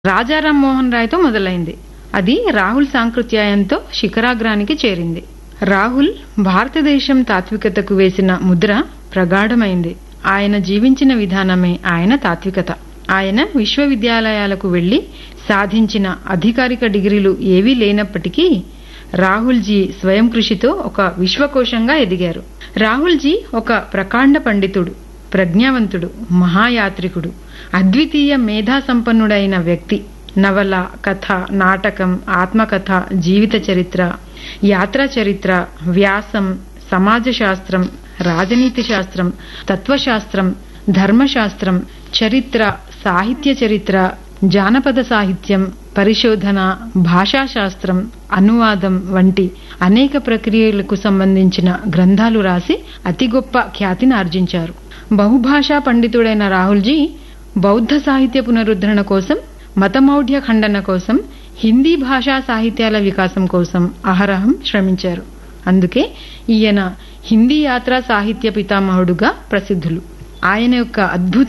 రాజారాం మోహన్ రాయ్తో మొదలైంది అది రాహుల్ సాంకృత్యాయంతో శిఖరాగ్రానికి చేరింది రాహుల్ భారతదేశం తాత్వికతకు వేసిన ముద్ర ప్రగాఢమైంది ఆయన జీవించిన విధానమే ఆయన తాత్వికత ఆయన విశ్వవిద్యాలయాలకు వెళ్లి సాధించిన అధికారిక డిగ్రీలు ఏవీ లేనప్పటికీ రాహుల్జీ స్వయం కృషితో ఒక విశ్వకోశంగా ఎదిగారు రాహుల్జీ ఒక ప్రకాండ పండితుడు ప్రజ్ఞావంతుడు మహాయాత్రికుడు అద్వితీయ మేధా సంపన్నుడైన వ్యక్తి నవల కథ నాటకం ఆత్మకథ జీవిత చరిత్ర యాత్రా చరిత్ర వ్యాసం సమాజ శాస్త్రం రాజనీతి శాస్త్రం తత్వశాస్త్రం ధర్మశాస్త్రం చరిత్ర సాహిత్య చరిత్ర జానపద సాహిత్యం పరిశోధన భాషాశాస్త్రం అనువాదం వంటి అనేక ప్రక్రియలకు సంబంధించిన గ్రంథాలు రాసి అతి గొప్ప ఖ్యాతిని ఆర్జించారు బహుభాషా పండితుడైన రాహుల్జీ బౌద్ధ సాహిత్య పునరుద్ధరణ కోసం మతమౌఢ్య ఖండన కోసం హిందీ భాషా సాహిత్యాల వికాసం కోసం అహరహం శ్రమించారు అందుకే ఈయన హిందీ యాత్రా సాహిత్య పితామహుడుగా ప్రసిద్ధులు ఆయన యొక్క అద్భుత